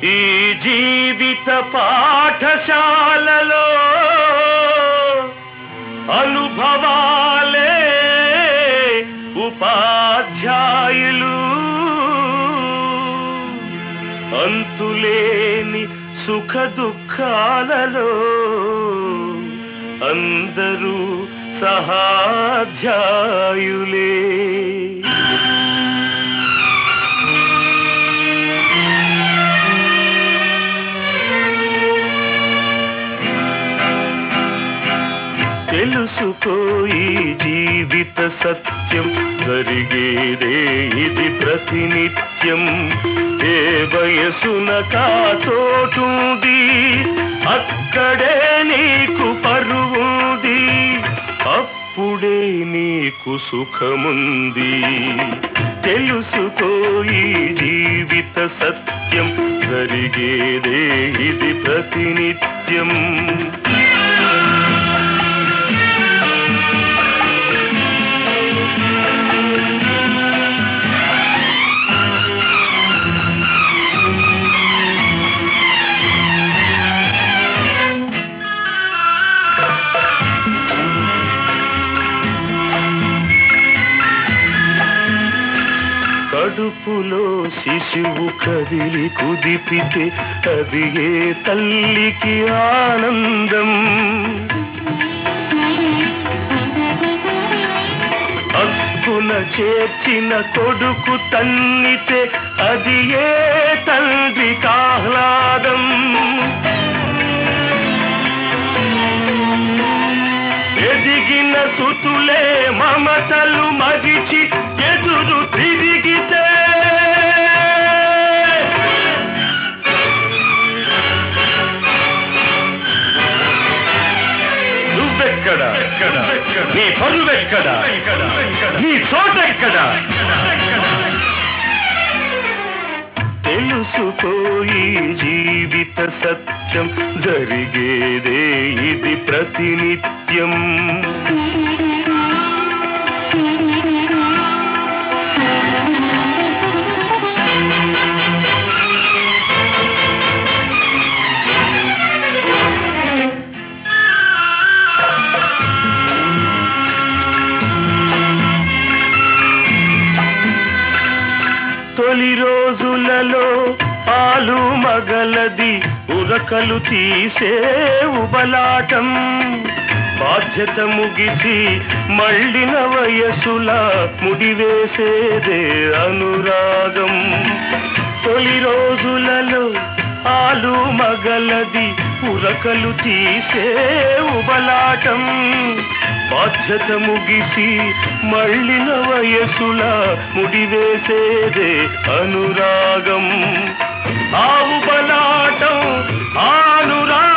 ఈ జీవిత పాఠశాలలో అనుభవాలే ఉపాధ్యాయులు అంతులేని సుఖ దుఃఖాలలో అందరూ సహాధ్యాయులే తెలుసుకోయి జీవిత సత్యం జరిగేదే ఇది ప్రతినిత్యం ఏ వయసున కాచోటుంది అక్కడే నీకు పరువుంది అప్పుడే నీకు సుఖముంది తెలుసుకోయి జీవిత సత్యం జరిగేదే ఇది ప్రతినిత్యం కడుపులో శిశువు కదిలి కుదిపితే అది ఏ తల్లికి ఆనందం హక్కున చేర్చిన కొడుకు తన్నితే అది ఏ తండ్రి కాహ్లాదం ఎదిగిన సుతులే మమతలు మగిచి ఎదురు తిరిగితే నువ్వెక్కడ నీ పరువెక్కడ నీ చోటెక్కడ తెలుసుకోయి జీవిత సత్యం జరిగేదే ఇది ప్రతినిత్యం తొలి రోజులలో పాలు మగలది ఉరకలు తీసే ఉబలాటం బాధ్యత ముగిసి మళ్ళిన వయసుల ముడివేసేదే అనురాగం తొలి రోజులలో ఆలు మగలది ఉరకలు తీసే ఉబలాటం బాధ్యత ముగిసి మళ్ళిన వయసుల ముడివేసేదే అనురాగం ఆవు బలాటం ఆనురాగం